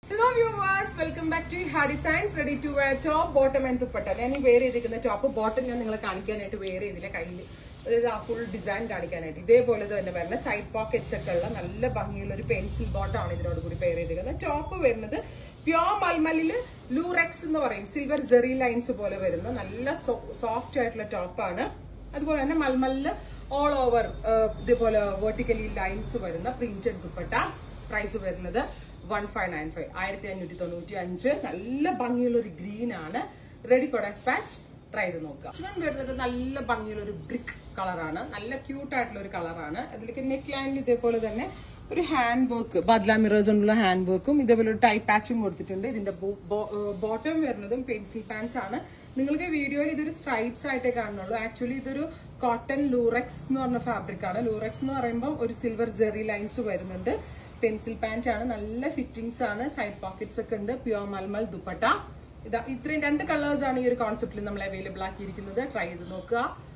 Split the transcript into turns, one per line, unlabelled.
hello viewers welcome back to ഹാ designs ready to wear top bottom and dupatta ഞാൻ ഈ wear ചെയ്തിരിക്കുന്ന top bottom ഞാൻ നിങ്ങളെ കാണിക്കാനായിട്ട് വെയർ ചെയ്തില്ല കയ്യിൽ അതായത് ആ ഫുൾ ഡിസൈൻ കാണിക്കാനായിട്ട് ഇതേപോലെ തന്നെ വരുന്ന സൈഡ് പോക്കറ്റ്സ് ഒക്കെ ഉള്ള നല്ല ഭംഗിയുള്ള ഒരു പെൻസിൽ ബോട്ടം ആണ് ഇതിനോട് കൂടി പെയർ ചെയ്തിരിക്കുന്നത് ടോപ്പ് വരുന്നത് പ്യോർ മൽമലില് ലൂറെക്സ് എന്ന് പറയും സിൽവർ ജെറി ലൈൻസ് പോലെ വരുന്ന നല്ല സോഫ്റ്റ് ആയിട്ടുള്ള ടോപ്പാണ് അതുപോലെ തന്നെ മൽമലില് ഓൾ ഓവർ ഇതേപോലെ വെർട്ടിക്കലി ലൈൻസ് വരുന്ന പ്രിന്റഡ് ദുപ്പട്ട പ്രൈസ് വരുന്നത് വൺ ഫൈവ് നയൻ ഫൈവ് ആയിരത്തി അഞ്ഞൂറ്റി തൊണ്ണൂറ്റി അഞ്ച് നല്ല ഭംഗിയുള്ള ഒരു ഗ്രീൻ ആണ് റെഡി ഫോർ ഡെസ്പാച്ച് ട്രൈ ചെയ്ത് നോക്കാം ഇവൻ വരുന്നത് നല്ല ഭംഗിയുള്ള ഒരു ബ്രിക്ക് കളറാണ് നല്ല ക്യൂട്ട് ആയിട്ടുള്ള ഒരു കളറാണ് അതിലേക്ക് നെക്ക് ലൈനിൽ ഇതേപോലെ തന്നെ ഒരു ഹാൻഡ് വർക്ക് ബദ്ല മിറേഴ്സ് കൊണ്ടുള്ള ഹാൻഡ് വർക്കും ഇതേപോലെ ഒരു ടൈ പാച്ചും കൊടുത്തിട്ടുണ്ട് ഇതിന്റെ ബോട്ടം വരുന്നതും പെൻസിൽ പാൻസ് ആണ് നിങ്ങൾക്ക് വീഡിയോയിൽ ഇതൊരു സ്ട്രൈപ്സ് ആയിട്ടേ കാണുന്നുള്ളൂ ആക്ച്വലി ഇതൊരു കോട്ടൺ ലൂറക്സ് എന്ന് പറഞ്ഞ ഫാബ്രിക് ആണ് ലൂറക്സ് എന്ന് പറയുമ്പോൾ ഒരു സിൽവർ ജെറി ലൈൻസ് വരുന്നുണ്ട് പെൻസിൽ പാന്റ് ആണ് നല്ല ഫിറ്റിംഗ്സ് ആണ് സൈഡ് പോക്കറ്റ്സ് ഒക്കെ ഉണ്ട് പ്യോർ മൽമൽ ദുപ്പട്ട ഇതാ ഇത്രയും രണ്ട് കളേഴ്സ് ആണ് ഈ ഒരു കോൺസെപ്റ്റിൽ നമ്മൾ അവൈലബിൾ ആക്കിയിരിക്കുന്നത് ട്രൈ ചെയ്ത് നോക്കുക